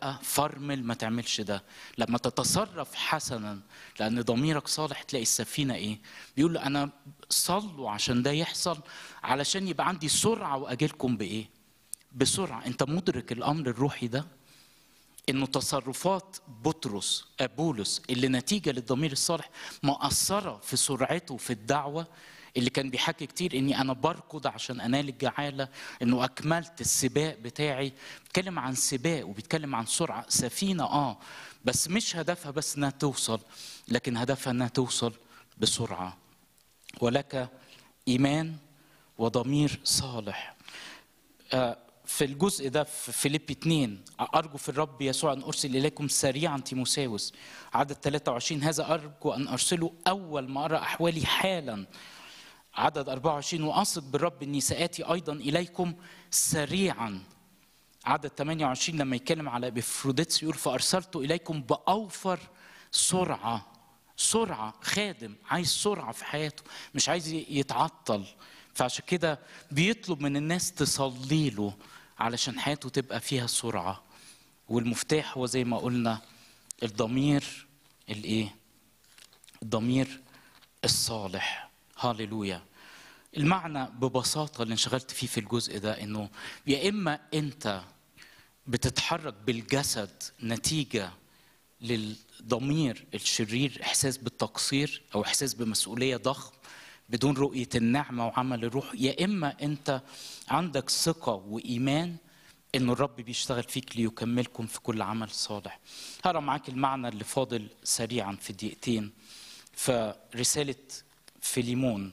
لا فرمل ما تعملش ده لما تتصرف حسنا لان ضميرك صالح تلاقي السفينه ايه بيقول له انا صلوا عشان ده يحصل علشان يبقى عندي سرعه واجيلكم بايه بسرعه انت مدرك الامر الروحي ده انه تصرفات بطرس بولس اللي نتيجه للضمير الصالح مأثره في سرعته في الدعوه اللي كان بيحكي كتير اني انا بركض عشان انال الجعاله انه اكملت السباق بتاعي بيتكلم عن سباق وبيتكلم عن سرعه سفينه اه بس مش هدفها بس انها توصل لكن هدفها انها توصل بسرعه ولك ايمان وضمير صالح آه في الجزء ده في فيليب 2 أرجو في الرب يسوع أن أرسل إليكم سريعا تيموساوس عدد 23 هذا أرجو أن أرسله أول ما أرى أحوالي حالا عدد 24 وأثق بالرب أني سآتي أيضا إليكم سريعا عدد 28 لما يتكلم على بفروديتس يقول فأرسلت إليكم بأوفر سرعة سرعة خادم عايز سرعة في حياته مش عايز يتعطل فعشان كده بيطلب من الناس تصلي له علشان حياته تبقى فيها سرعة والمفتاح هو زي ما قلنا الضمير الايه الضمير الصالح هاليلويا المعنى ببساطة اللي انشغلت فيه في الجزء ده انه يا اما انت بتتحرك بالجسد نتيجة للضمير الشرير احساس بالتقصير او احساس بمسؤولية ضخم بدون رؤية النعمة وعمل الروح يا إما أنت عندك ثقة وإيمان إن الرب بيشتغل فيك ليكملكم في كل عمل صالح هقرا معاك المعنى اللي فاضل سريعا في دقيقتين في رسالة فيليمون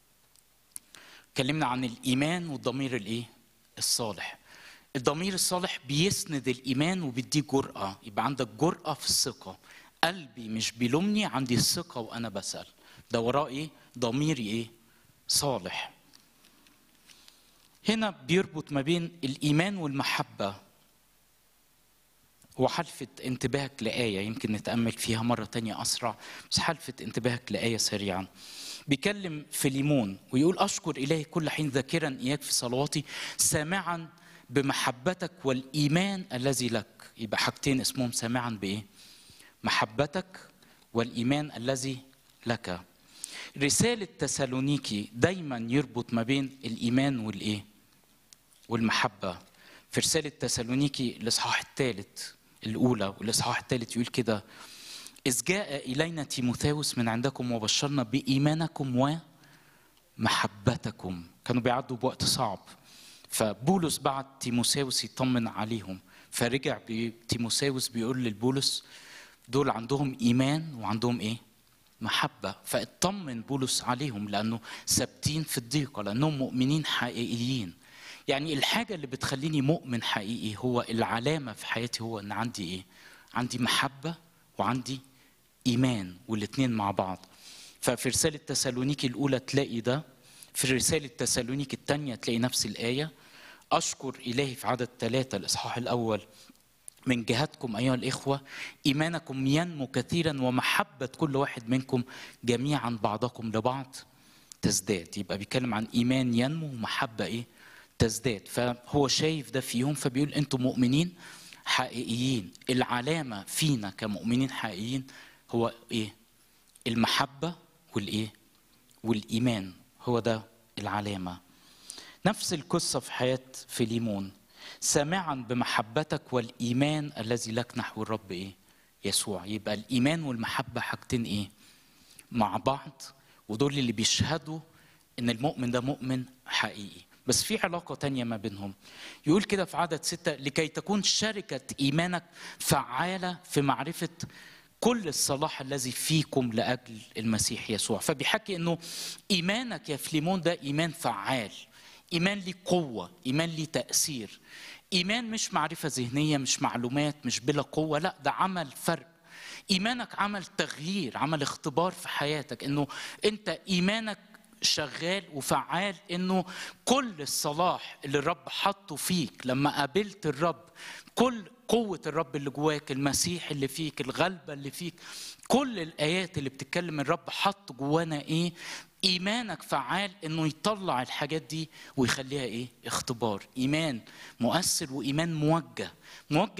اتكلمنا عن الإيمان والضمير الإيه؟ الصالح الضمير الصالح بيسند الإيمان وبيديه جرأة يبقى عندك جرأة في الثقة قلبي مش بيلومني عندي الثقة وأنا بسأل ده وراه ايه ضميري ايه صالح هنا بيربط ما بين الايمان والمحبه وحلفت انتباهك لآية يمكن نتأمل فيها مرة تانية أسرع بس حلفت انتباهك لآية سريعا بيكلم فيليمون ويقول أشكر إلهي كل حين ذاكرا إياك في صلواتي سامعا بمحبتك والإيمان الذي لك يبقى حاجتين اسمهم سامعا بإيه محبتك والإيمان الذي لك رسالة تسالونيكي دايما يربط ما بين الإيمان والإيه؟ والمحبة في رسالة تسالونيكي الإصحاح الثالث الأولى والإصحاح الثالث يقول كده إذ جاء إلينا تيموثاوس من عندكم وبشرنا بإيمانكم ومحبتكم كانوا بيعدوا بوقت صعب فبولس بعت تيموثاوس يطمن عليهم فرجع تيموثاوس بيقول للبولس دول عندهم إيمان وعندهم إيه؟ محبة فاطمن بولس عليهم لأنه ثابتين في الضيقة لأنهم مؤمنين حقيقيين يعني الحاجة اللي بتخليني مؤمن حقيقي هو العلامة في حياتي هو أن عندي إيه؟ عندي محبة وعندي إيمان والاتنين مع بعض ففي رسالة تسالونيكي الأولى تلاقي ده في رسالة تسالونيكي الثانية تلاقي نفس الآية أشكر إلهي في عدد ثلاثة الإصحاح الأول من جهتكم أيها الإخوة إيمانكم ينمو كثيرا ومحبة كل واحد منكم جميعا بعضكم لبعض تزداد يبقى بيتكلم عن إيمان ينمو ومحبة إيه تزداد فهو شايف ده فيهم فبيقول أنتم مؤمنين حقيقيين العلامة فينا كمؤمنين حقيقيين هو إيه المحبة والإيه والإيمان هو ده العلامة نفس القصة في حياة فيليمون سامعا بمحبتك والايمان الذي لك نحو الرب ايه يسوع يبقى الايمان والمحبه حاجتين ايه مع بعض ودول اللي بيشهدوا ان المؤمن ده مؤمن حقيقي بس في علاقة تانية ما بينهم يقول كده في عدد ستة لكي تكون شركة إيمانك فعالة في معرفة كل الصلاح الذي فيكم لأجل المسيح يسوع فبيحكي أنه إيمانك يا فليمون ده إيمان فعال ايمان ليه قوه ايمان ليه تاثير ايمان مش معرفه ذهنيه مش معلومات مش بلا قوه لا ده عمل فرق ايمانك عمل تغيير عمل اختبار في حياتك انه انت ايمانك شغال وفعال انه كل الصلاح اللي الرب حطه فيك لما قابلت الرب كل قوة الرب اللي جواك المسيح اللي فيك الغلبة اللي فيك كل الآيات اللي بتتكلم الرب حط جوانا إيه ايمانك فعال انه يطلع الحاجات دي ويخليها ايه اختبار ايمان مؤثر وايمان موجه موجه